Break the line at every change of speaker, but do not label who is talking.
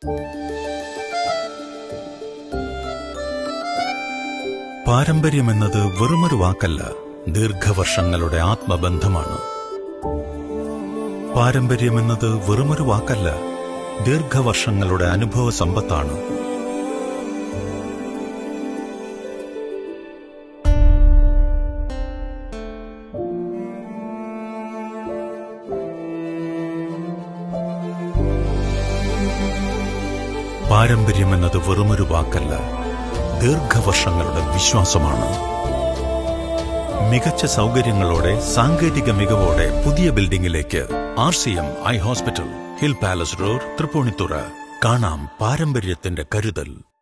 പാരമ്പര്യമെന്നത് വെറുമൊരു വാക്കല്ല ദീർഘവർഷങ്ങളുടെ ആത്മബന്ധമാണ് പാരമ്പര്യമെന്നത് വെറുമൊരു വാക്കല്ല ദീർഘവർഷങ്ങളുടെ അനുഭവ സമ്പത്താണ് പാരമ്പര്യമെന്നത് വെറുമൊരു വാക്കല്ല ദീർഘവർഷങ്ങളുടെ വിശ്വാസമാണ് മികച്ച സൗകര്യങ്ങളോടെ സാങ്കേതിക മികവോടെ പുതിയ ബിൽഡിംഗിലേക്ക് R C M I hospital Hill Palace Road Tripunithura കാണാം പാരമ്പര്യത്തിന്റെ കരുതൽ